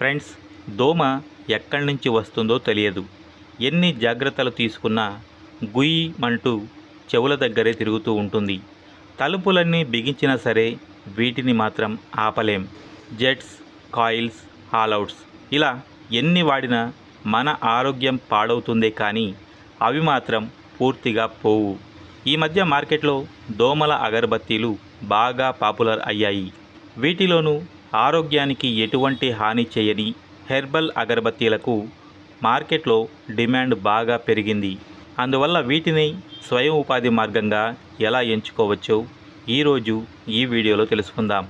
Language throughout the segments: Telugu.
ఫ్రెండ్స్ దోమ ఎక్కడి నుంచి వస్తుందో తెలియదు ఎన్ని జాగ్రత్తలు తీసుకున్నా గుయ్యి అంటూ చెవుల దగ్గరే తిరుగుతూ ఉంటుంది తలుపులన్నీ బిగించినా సరే వీటిని మాత్రం ఆపలేం జెట్స్ కాయిల్స్ హాల్అవుట్స్ ఇలా ఎన్ని వాడినా మన ఆరోగ్యం పాడవుతుందే కానీ అవి మాత్రం పూర్తిగా పోవు ఈ మధ్య మార్కెట్లో దోమల అగరబత్తీలు బాగా పాపులర్ అయ్యాయి వీటిలోనూ ఆరోగ్యానికి ఎటువంటి హాని చేయని హెర్బల్ అగరబత్తీలకు మార్కెట్లో డిమాండ్ బాగా పెరిగింది అందువల్ల వీటిని స్వయం ఉపాధి మార్గంగా ఎలా ఎంచుకోవచ్చో ఈరోజు ఈ వీడియోలో తెలుసుకుందాం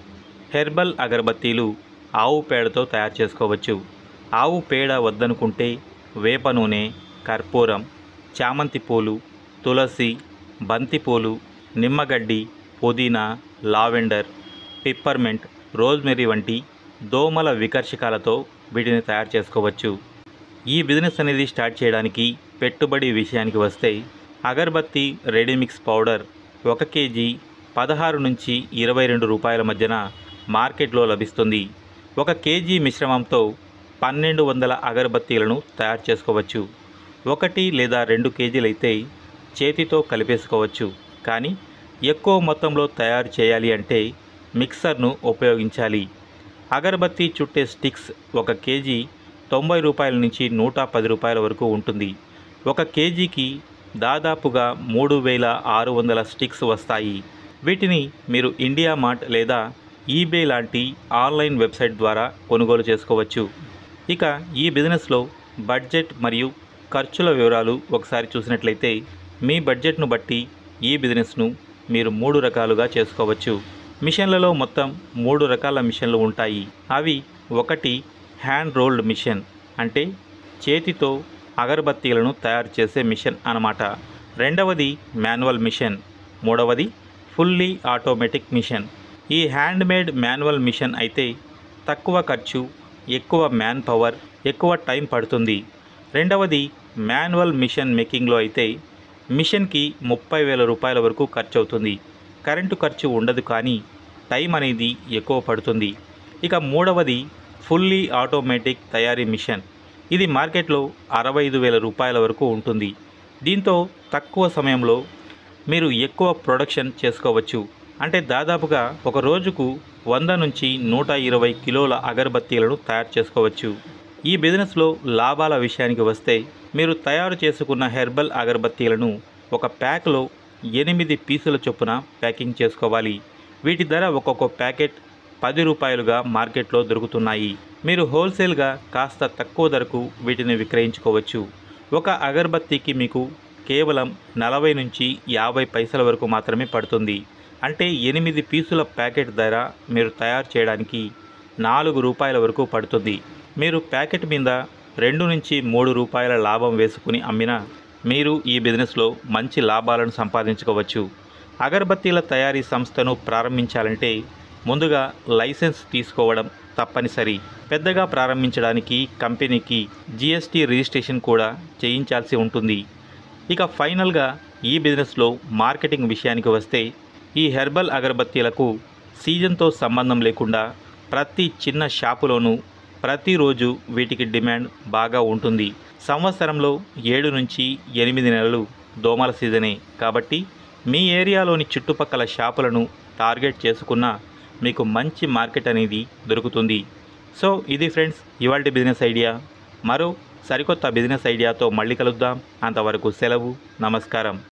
హెర్బల్ అగరబత్తీలు ఆవు పేడతో తయారు చేసుకోవచ్చు ఆవు పేడ వద్దనుకుంటే వేప నూనె కర్పూరం చామంతి పూలు తులసి బంతిపూలు నిమ్మగడ్డి పుదీనా లావెండర్ పిప్పర్మెంట్ రోజ్మెరీ వంటి దోమల వికర్షకాలతో వీటిని తయారు చేసుకోవచ్చు ఈ బిజినెస్ అనేది స్టార్ట్ చేయడానికి పెట్టుబడి విషయానికి వస్తే అగర్బత్తి రెడీమిక్స్ పౌడర్ ఒక కేజీ పదహారు నుంచి ఇరవై రెండు రూపాయల మధ్యన మార్కెట్లో లభిస్తుంది ఒక కేజీ మిశ్రమంతో పన్నెండు వందల అగరబత్తీలను తయారు చేసుకోవచ్చు ఒకటి లేదా రెండు కేజీలైతే చేతితో కలిపేసుకోవచ్చు కానీ ఎక్కువ మొత్తంలో తయారు చేయాలి అంటే మిక్సర్ను ఉపయోగించాలి అగరబత్తి చుట్టే స్టిక్స్ ఒక కేజీ తొంభై రూపాయల నుంచి నూట పది రూపాయల వరకు ఉంటుంది ఒక కేజీకి దాదాపుగా మూడు వేల ఆరు వందల స్టిక్స్ వస్తాయి వీటిని మీరు ఇండియా మార్ట్ లేదా ఈబే లాంటి ఆన్లైన్ వెబ్సైట్ ద్వారా కొనుగోలు చేసుకోవచ్చు ఇక ఈ బిజినెస్లో బడ్జెట్ మరియు ఖర్చుల వివరాలు ఒకసారి చూసినట్లయితే మీ బడ్జెట్ను బట్టి ఈ బిజినెస్ను మీరు మూడు రకాలుగా చేసుకోవచ్చు మిషన్లలో మొత్తం మూడు రకాల మిషన్లు ఉంటాయి అవి ఒకటి హ్యాండ్ రోల్డ్ మిషన్ అంటే చేతితో అగరబత్తీలను తయారు చేసే మిషన్ అన్నమాట రెండవది మాన్యువల్ మిషన్ మూడవది ఫుల్లీ ఆటోమేటిక్ మిషన్ ఈ హ్యాండ్ మేడ్ మాన్యువల్ మిషన్ అయితే తక్కువ ఖర్చు ఎక్కువ మ్యాన్ పవర్ ఎక్కువ టైం పడుతుంది రెండవది మాన్యువల్ మిషన్ మేకింగ్లో అయితే మిషన్కి ముప్పై వేల రూపాయల వరకు ఖర్చు అవుతుంది కరెంటు ఖర్చు ఉండదు కానీ టైం అనేది ఎక్కువ పడుతుంది ఇక మూడవది ఫుల్లీ ఆటోమేటిక్ తయారీ మిషన్ ఇది మార్కెట్లో అరవై ఐదు వేల రూపాయల వరకు ఉంటుంది దీంతో తక్కువ సమయంలో మీరు ఎక్కువ ప్రొడక్షన్ చేసుకోవచ్చు అంటే దాదాపుగా ఒక రోజుకు వంద నుంచి నూట ఇరవై కిలోల అగరబత్తీలను తయారు చేసుకోవచ్చు ఈ బిజినెస్లో లాభాల విషయానికి వస్తే మీరు తయారు చేసుకున్న హెర్బల్ అగరబత్తీలను ఒక ప్యాక్లో ఎనిమిది పీసుల చొప్పున ప్యాకింగ్ చేసుకోవాలి వీటి ధర ఒక్కొక్క ప్యాకెట్ పది రూపాయలుగా మార్కెట్లో దొరుకుతున్నాయి మీరు హోల్సేల్గా కాస్త తక్కువ ధరకు వీటిని విక్రయించుకోవచ్చు ఒక అగరబత్తీకి మీకు కేవలం నలభై నుంచి యాభై పైసల వరకు మాత్రమే పడుతుంది అంటే ఎనిమిది పీసుల ప్యాకెట్ ధర మీరు తయారు చేయడానికి నాలుగు రూపాయల వరకు పడుతుంది మీరు ప్యాకెట్ మీద రెండు నుంచి మూడు రూపాయల లాభం వేసుకుని అమ్మినా మీరు ఈ బిజినెస్లో మంచి లాభాలను సంపాదించుకోవచ్చు అగరబత్తీల తయారీ సంస్థను ప్రారంభించాలంటే ముందుగా లైసెన్స్ తీసుకోవడం తప్పనిసరి పెద్దగా ప్రారంభించడానికి కంపెనీకి జిఎస్టీ రిజిస్ట్రేషన్ కూడా చేయించాల్సి ఉంటుంది ఇక ఫైనల్గా ఈ బిజినెస్లో మార్కెటింగ్ విషయానికి వస్తే ఈ హెర్బల్ అగరబత్తీలకు సీజన్తో సంబంధం లేకుండా ప్రతి చిన్న షాపులోనూ ప్రతిరోజు వీటికి డిమాండ్ బాగా ఉంటుంది సంవత్సరంలో ఏడు నుంచి ఎనిమిది నెలలు దోమల సీజనే కాబట్టి మీ ఏరియాలోని చుట్టుపక్కల షాపులను టార్గెట్ చేసుకున్న మీకు మంచి మార్కెట్ అనేది దొరుకుతుంది సో ఇది ఫ్రెండ్స్ ఇవాళ బిజినెస్ ఐడియా మరో సరికొత్త బిజినెస్ ఐడియాతో మళ్ళీ కలుద్దాం అంతవరకు సెలవు నమస్కారం